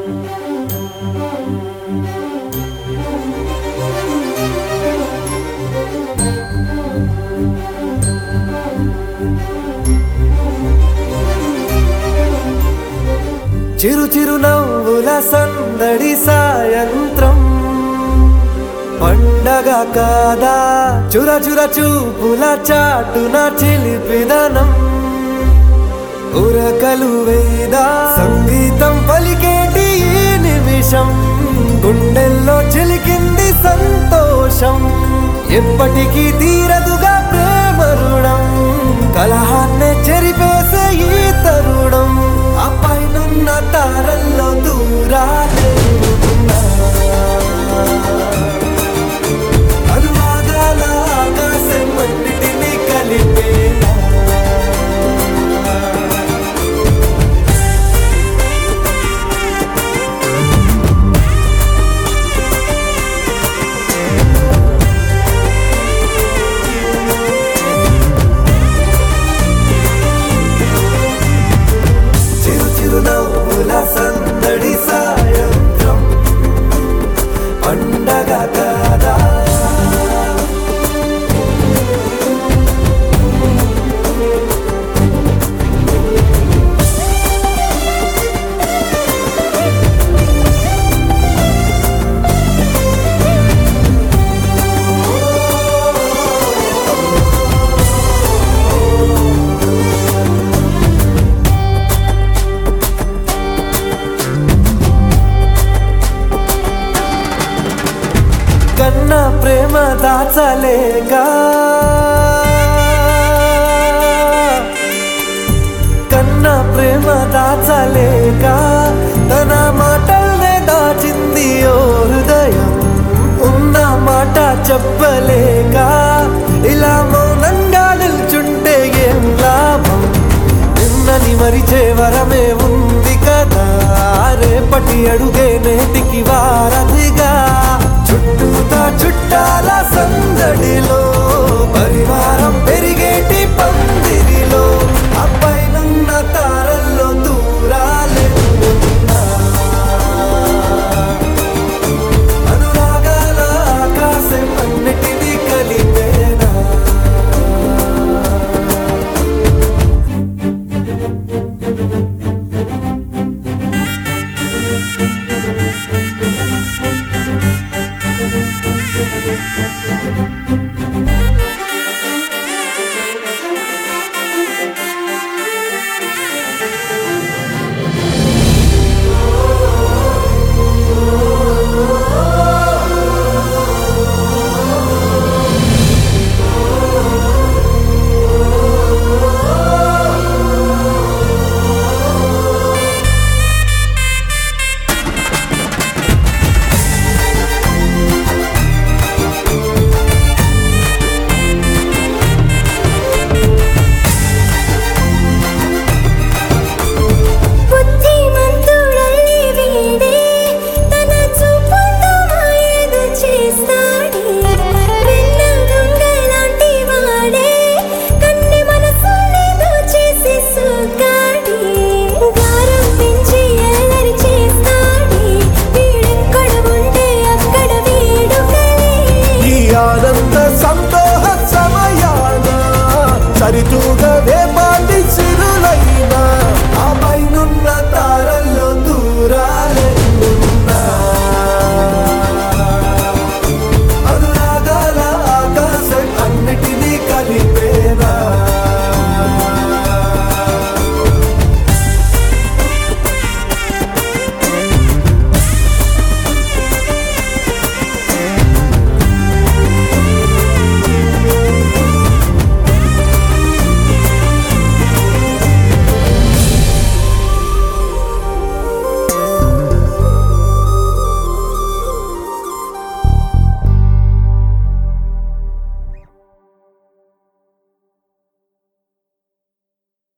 చిరు చిరు నవ్వుల సందడి సాయంత్రం పండగ కాదా చుర చుర చూపుల చాటున చిలిపిదనం ఉరకలు వేదా సంగీతం పలికేటి ఈ నిమిషం గుండెల్లో చిలికింది సంతోషం ఎప్పటికీ తీరదుగా ప్రేమ రుణం కలహాన్నే చెరిపేసే ఈ తరుణం ఆ పైనున్న తారల్లో దూరాలే ఉన్నా. అనువాదాల ఆకాశం అన్నిటినీ కలిపేలా చిరు చిరు నవ్వుల సందడి సాయంత్రం పండగ కాదా కన్న ప్రేమ దాచలేక కన్న ప్రేమ దాచలేక తన మాటల్నే దాచింది ఓ హృదయం ఉన్న మాట చెప్పలేక ఇలా మౌనంగా నిల్చుంటే ఏం లాభం నిన్నని మరిచే వరమే ఉంది కదా రేపటి అడుగే నేటి